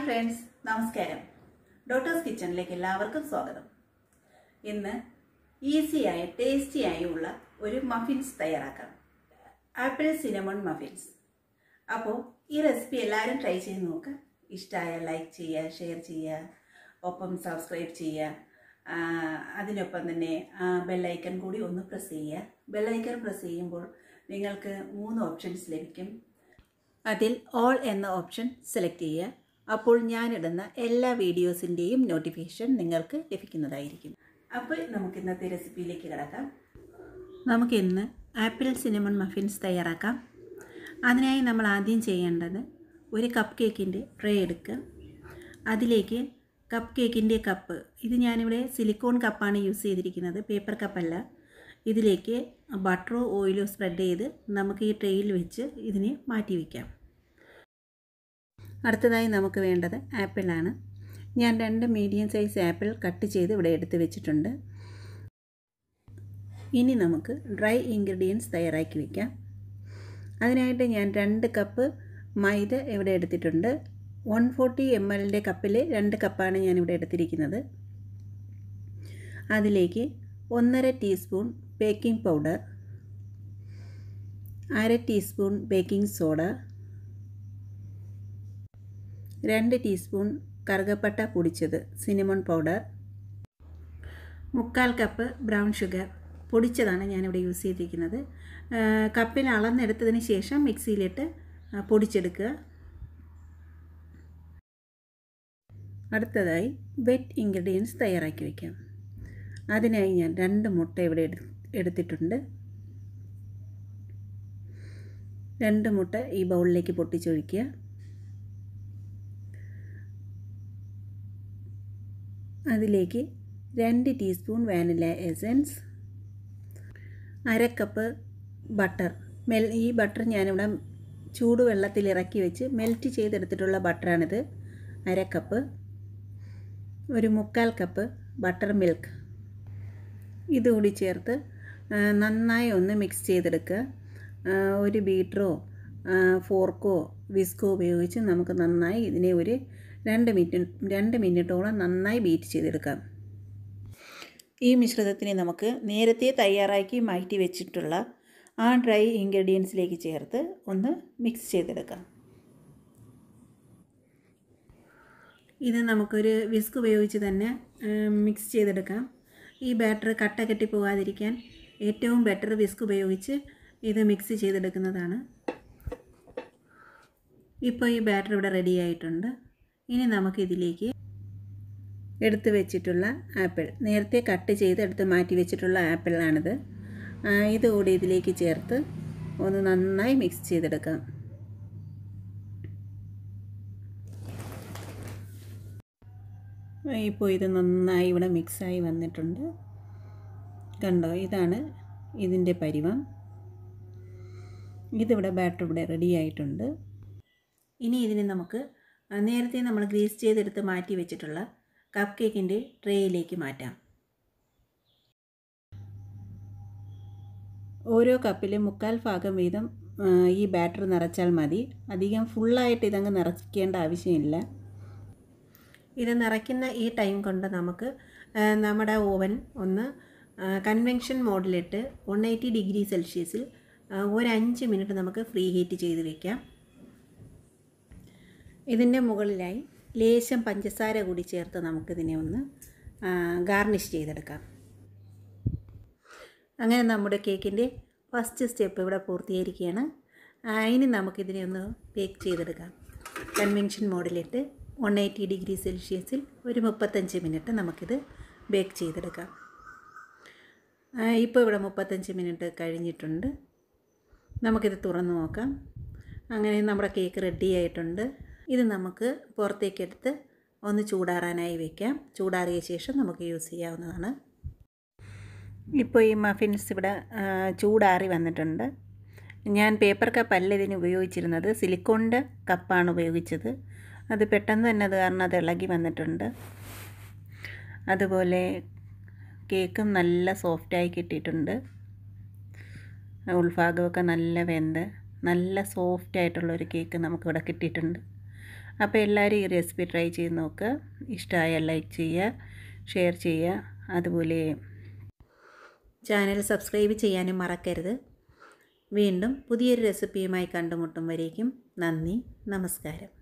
friends നമസ്കാരം doctors കിച്ചണിലേക്ക് എല്ലാവർക്കും സ്വാഗതം ഇന്ന് ഈസിയായി ടേസ്റ്റിയായി ഉള്ള ഒരു മഫിൻസ് തയ്യാറാക്കാം ആപ്പിൾ സിനമൺ മഫിൻസ് അപ്പോൾ ഈ റെസിപ്പി എല്ലാവരും ട്രൈ ചെയ്ത് നോക്കുക ഇഷ്ടമായ ലൈക്ക് ചെയ്യുക ഷെയർ ചെയ്യുക ഒപ്പം സബ്സ്ക്രൈബ് ചെയ്യുക ആ, അതിനൊപ്പം തന്നെ ബെല്ലൈക്കൺ കൂടി ഒന്ന് പ്രസ് ചെയ്യുക ബെല്ലൈക്കൺ പ്രസ് ചെയ്യുമ്പോൾ നിങ്ങൾക്ക് മൂന്ന് ഓപ്ഷൻസ് ലഭിക്കും അതിൽ ഓൾ എന്ന ഓപ്ഷൻ സെലക്ട് ചെയ്യുക അപ്പോൾ ഞാനിടുന്ന എല്ലാ വീഡിയോസിൻ്റെയും നോട്ടിഫിക്കേഷൻ നിങ്ങൾക്ക് ലഭിക്കുന്നതായിരിക്കും അപ്പോൾ നമുക്ക് ഇന്നത്തെ റെസിപ്പിയിലേക്ക് കിടക്കാം നമുക്കിന്ന് ആപ്പിൾ സിനമൺ മഫിൻസ് തയ്യാറാക്കാം അതിനായി നമ്മൾ ആദ്യം ചെയ്യേണ്ടത് ഒരു കപ്പ് കേക്കിൻ്റെ ട്രേ എടുക്കുക അതിലേക്ക് കപ്പ് കേക്കിൻ്റെ കപ്പ് ഇത് ഞാനിവിടെ സിലിക്കോൺ കപ്പാണ് യൂസ് ചെയ്തിരിക്കുന്നത് പേപ്പർ കപ്പല്ല ഇതിലേക്ക് ബട്ടറോ ഓയിലോ സ്പ്രെഡ് ചെയ്ത് നമുക്ക് ഈ ട്രെയിൽ വെച്ച് ഇതിനെ മാറ്റി വയ്ക്കാം അടുത്തതായി നമുക്ക് വേണ്ടത് ആപ്പിളാണ് ഞാൻ രണ്ട് മീഡിയം സൈസ് ആപ്പിൾ കട്ട് ചെയ്ത് ഇവിടെ എടുത്ത് വെച്ചിട്ടുണ്ട് ഇനി നമുക്ക് ഡ്രൈ ഇൻഗ്രീഡിയൻസ് തയ്യാറാക്കി വയ്ക്കാം അതിനായിട്ട് ഞാൻ രണ്ട് കപ്പ് മൈദ ഇവിടെ എടുത്തിട്ടുണ്ട് വൺ ഫോർട്ടി എം എല്ലിൻ്റെ കപ്പിൽ രണ്ട് കപ്പാണ് ഞാനിവിടെ എടുത്തിരിക്കുന്നത് അതിലേക്ക് ഒന്നര ടീസ്പൂൺ ബേക്കിംഗ് പൗഡർ അര ടീസ്പൂൺ ബേക്കിംഗ് സോഡ രണ്ട് ടീസ്പൂൺ കറുകപ്പട്ട പൊടിച്ചത് സിനിമൺ പൗഡർ മുക്കാൽ കപ്പ് ബ്രൗൺ ഷുഗർ പൊടിച്ചതാണ് ഞാനിവിടെ യൂസ് ചെയ്തിരിക്കുന്നത് ആ, കപ്പിൽ അളന്നെടുത്തതിന് ശേഷം മിക്സിയിലിട്ട് ആ, പൊടിച്ചെടുക്കുക അടുത്തതായി വെറ്റ് ഇൻഗ്രീഡിയൻസ് തയ്യാറാക്കി വയ്ക്കാം അതിനായി ഞാൻ രണ്ട് മുട്ട ഇവിടെ എടു എടുത്തിട്ടുണ്ട് രണ്ട് മുട്ട ഈ ബൗളിലേക്ക് പൊട്ടിച്ചൊഴിക്കുക അതിലേക്ക് രണ്ട് ടീസ്പൂൺ വാനില എസൻസ് അര കപ്പ് ബട്ടർ മെൽ ഈ ബട്ടർ ഞാനിവിടെ ചൂടുവെള്ളത്തിൽ ഇറക്കി വെച്ച് മെൽറ്റ് ചെയ്തെടുത്തിട്ടുള്ള ബട്ടറാണിത് അര കപ്പ് ഒരു മുക്കാൽ കപ്പ് ബട്ടർ മിൽക്ക് ഇതുകൂടി ചേർത്ത് ആ, നന്നായി ഒന്ന് മിക്സ് ചെയ്തെടുക്കുക ആ, ഒരു ബീറ്ററോ ആ, ഫോർക്കോ വിസ്കോ ഉപയോഗിച്ച് നമുക്ക് നന്നായി ഇതിനെ ഒരു രണ്ട് മിനിറ്റ് രണ്ട് മിനിറ്റോളം നന്നായി ബീറ്റ് ചെയ്തെടുക്കാം ഈ മിശ്രിതത്തിനെ നമുക്ക് നേരത്തെ തയ്യാറാക്കി മാറ്റി വെച്ചിട്ടുള്ള ആ ഡ്രൈ ഇൻഗ്രീഡിയൻസിലേക്ക് ചേർത്ത് ഒന്ന് മിക്സ് ചെയ്തെടുക്കാം ഇത് നമുക്കൊരു വിസ്ക് ഉപയോഗിച്ച് തന്നെ മിക്സ് ചെയ്തെടുക്കാം ഈ ബാറ്റർ കട്ട കെട്ടി പോകാതിരിക്കാൻ ഏറ്റവും ബെറ്റർ വിസ്ക് ഉപയോഗിച്ച് ഇത് മിക്സ് ചെയ്തെടുക്കുന്നതാണ് ഇപ്പോൾ ഈ ബാറ്റർ ഇവിടെ റെഡി ആയിട്ടുണ്ട് ഇനി നമുക്കിതിലേക്ക് എടുത്ത് വെച്ചിട്ടുള്ള ആപ്പിൾ നേരത്തെ കട്ട് ചെയ്ത് എടുത്ത് മാറ്റി വെച്ചിട്ടുള്ള ആപ്പിളാണിത് ആ, ഇതുകൂടി ഇതിലേക്ക് ചേർത്ത് ഒന്ന് നന്നായി മിക്സ് ചെയ്തെടുക്കാം ഇപ്പോൾ ഇത് നന്നായി ഇവിടെ മിക്സായി വന്നിട്ടുണ്ട് കണ്ടോ ഇതാണ് ഇതിൻ്റെ പരിവം ഇതിവിടെ ബാറ്റർ ഇവിടെ റെഡി ആയിട്ടുണ്ട് ഇനി ഇതിനെ നമുക്ക് ആ, നേരത്തെ നമ്മൾ ഗ്രീസ് ചെയ്തെടുത്ത് മാറ്റി വെച്ചിട്ടുള്ള കപ്പ് കേക്കിൻ്റെ ട്രേയിലേക്ക് മാറ്റാം ഓരോ കപ്പിലും മുക്കാൽ ഭാഗം വീതം ആ, ഈ ബാറ്റർ നിറച്ചാൽ മതി അധികം ഫുള്ളായിട്ട് ഇതങ്ങ് നിറയ്ക്കേണ്ട ആവശ്യമില്ല ഇത് നിറയ്ക്കുന്ന ഈ ടൈം കൊണ്ട് നമുക്ക് ആ, നമ്മുടെ ഓവൻ ഒന്ന് കൺവെൻഷൻ മോഡിലിട്ട് വൺ എയ്റ്റി ഡിഗ്രി സെൽഷ്യസിൽ ആ, ഒരു അഞ്ച് മിനിറ്റ് നമുക്ക് ഫ്രീ ഹീറ്റ് ചെയ്ത് വയ്ക്കാം ഇതിൻ്റെ മുകളിലായി ലേശം പഞ്ചസാര കൂടി ചേർത്ത് നമുക്കിതിനെ ഒന്ന് ഗാർണിഷ് ചെയ്തെടുക്കാം അങ്ങനെ നമ്മുടെ കേക്കിൻ്റെ ഫസ്റ്റ് സ്റ്റെപ്പ് ഇവിടെ പൂർത്തീകരിക്കുകയാണ് ആ, ഇനി നമുക്കിതിനെ ഒന്ന് ബേക്ക് ചെയ്തെടുക്കാം കൺവെൻഷൻ മോഡിലിട്ട് വൺ എയ്റ്റി ഡിഗ്രി സെൽഷ്യസിൽ ഒരു മുപ്പത്തഞ്ച് മിനിറ്റ് നമുക്കിത് ബേക്ക് ചെയ്തെടുക്കാം ആ, ഇപ്പോൾ ഇവിടെ മുപ്പത്തഞ്ച് മിനിറ്റ് കഴിഞ്ഞിട്ടുണ്ട് നമുക്കിത് തുറന്ന് നോക്കാം അങ്ങനെ നമ്മുടെ കേക്ക് റെഡി ആയിട്ടുണ്ട് ഇത് നമുക്ക് പുറത്തേക്കെടുത്ത് ഒന്ന് ചൂടാറാനായി വയ്ക്കാം ചൂടാറിയ ശേഷം നമുക്ക് യൂസ് ചെയ്യാവുന്നതാണ് ഇപ്പോൾ ഈ മഫിൻസ് ഇവിടെ ആ, ചൂടാറി വന്നിട്ടുണ്ട് ഞാൻ പേപ്പർ കപ്പല്ല ഇതിന് ഉപയോഗിച്ചിരുന്നത് സിലിക്കോണിൻ്റെ കപ്പാണ് ഉപയോഗിച്ചത് അത് പെട്ടെന്ന് തന്നെ അത് കാരണം അത് ഇളകി വന്നിട്ടുണ്ട് അതുപോലെ കേക്കും നല്ല സോഫ്റ്റായി കിട്ടിയിട്ടുണ്ട് ഉൾഭാഗമൊക്കെ നല്ല വെന്ത് നല്ല സോഫ്റ്റ് ആയിട്ടുള്ളൊരു കേക്ക് നമുക്കിവിടെ കിട്ടിയിട്ടുണ്ട് അപ്പോൾ എല്ലാവരും ഈ റെസിപ്പി ട്രൈ ചെയ്ത് നോക്കുക ഇഷ്ടമായാൽ ലൈക്ക് ചെയ്യുക ഷെയർ ചെയ്യുക അതുപോലെ ചാനൽ സബ്സ്ക്രൈബ് ചെയ്യാനും മറക്കരുത് വീണ്ടും പുതിയൊരു റെസിപ്പിയുമായി കണ്ടുമുട്ടും വരേക്കും നന്ദി നമസ്കാരം